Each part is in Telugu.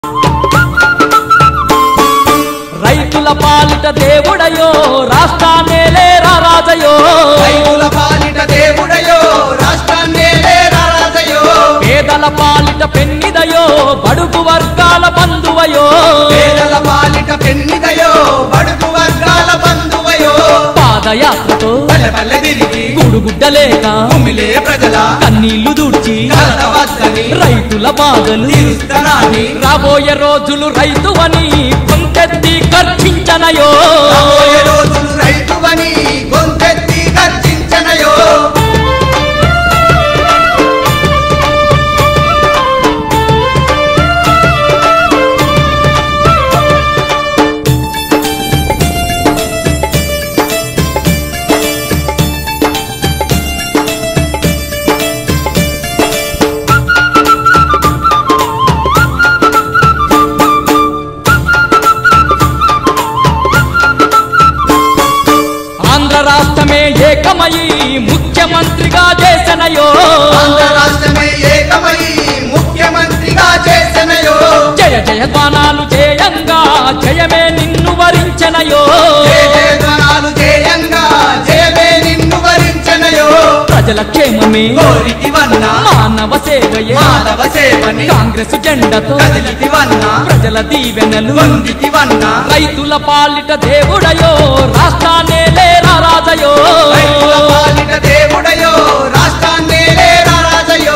రైతుల పాలిట దేవుడయో రాష్ట్రాన్నేలే రాజయో రైతుల పాలిట దేవుడయో రాష్ట్రాన్నేలే రారాజయో పేదల పాలిట పెన్నిదయో బడుగు వర్గాల బంధువయో పేదల పాలిట పెన్నిదయో బడుగు వర్గాల బంధువయో పాదయాత్రతో పల్లె పల్లె తిరిగి గుడుగుడ్డలేక కుమిలే ప్రజల కన్నీళ్లు దూడ్చి కలత వద్దని రైతుల బాధలు తీరుస్తనాని రాబోయే రోజులు రైతువని కొంతెత్తి గర్జించనయో రాబోయే రోజులు రైతువని గొంతెత్తి గర్జించనయో ఆంధ్ర రాష్ట్రమే ఏకమయి ముఖ్యమంత్రిగా చేసనయో ఆంధ్ర రాష్ట్రమే ఏకమై ముఖ్యమంత్రిగా చేసనయో జయ జయ గానాలు జయంగా జయమే నిన్ను వరించనయో జయ జయధ్వనాలు జయంగా జయమే నిన్ను వరించనయో ప్రజల క్షేమమే కోరితివన్న మానవ సేవయే మాధవ సేవని కాంగ్రెస్ జెండతో కదిలితివన్న ప్రజల దీవెనలు వందితివన్న రైతుల పాలిట దేవుడయో రాష్ట్రాన్నేలే రాజయో రైతుల పాలిట దేవుడయో రాష్ట్రాన్నేలే రారాజయో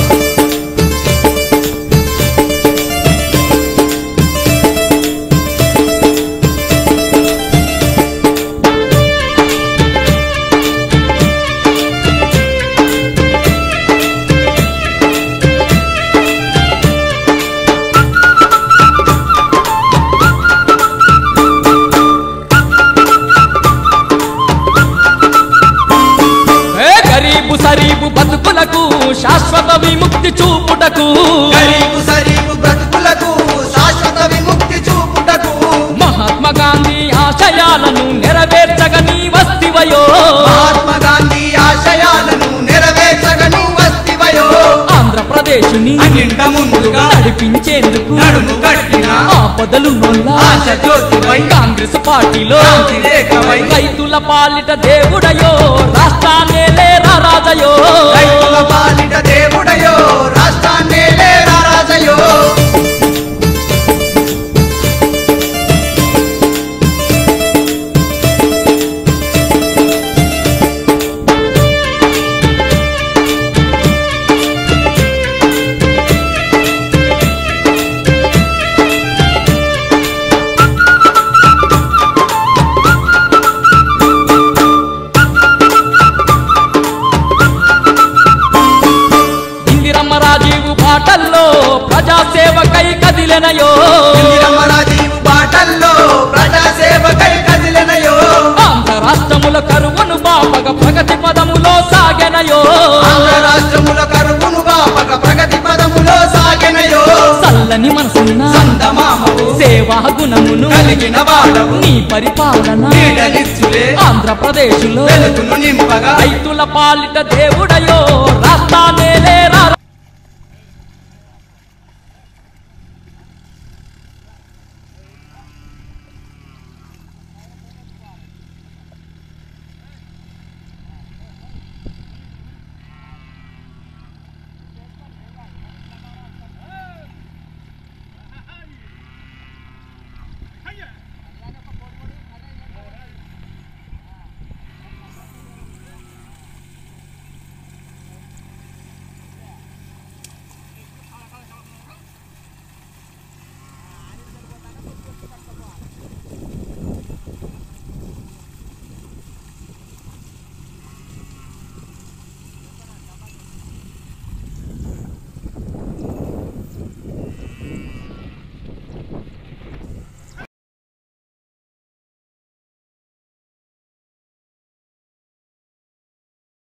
ఏ గరీబు సరీబు బతుకులకు శాశ్వత విముక్తి చూపుటకు గరీబు సరీబు బ్రతుకులకు శాశ్వత విముక్తి చూపుటకు మహాత్మా గాంధీ ఆశయాలను నెరవేర్చగ నీ వస్తివయో మహాత్మా గాంధీ ఆశయాలను నెరవేర్చగను వస్తివయో ఆంధ్రప్రదేశుని అన్నింట ముందుగా నడిపించేందుకు నడుము కట్టిన ఆపదలు ఆశ జ్యోతివై కాంగ్రెస్ పార్టీలో కాంతి రేఖవై రైతుల పాలిట దేవుడయో రాష్ట్రాన్నేలే రాజయో రైతుల పాలిట దేవుడయో రాష్ట్రాన్నేలే రారాజయో ఇందిరమ్మ రాజీవు బాటల్లో ప్రజాసేవకై కదిలెనయో ఇందిరమ్మ రాజీవు బాటల్లో ప్రజాసేవకై కదిలినయో ఆంధ్ర రాష్ట్రముల కరువును బాపగ ప్రగతి పదములో సాగెనయో ఆంధ్ర రాష్ట్రముల కరువును బాపక ప్రగతి పదములో సాగినయో చల్లని మనసున్న సందమామవు సేవా గుణమును కలిగిన వాడవు నీ పరిపాలన నీడనిచ్చులే ఆంధ్రప్రదేశ్ లో వెలుగును నింపగా రైతుల పాలిట దేవుడయో రాష్ట్రానేలే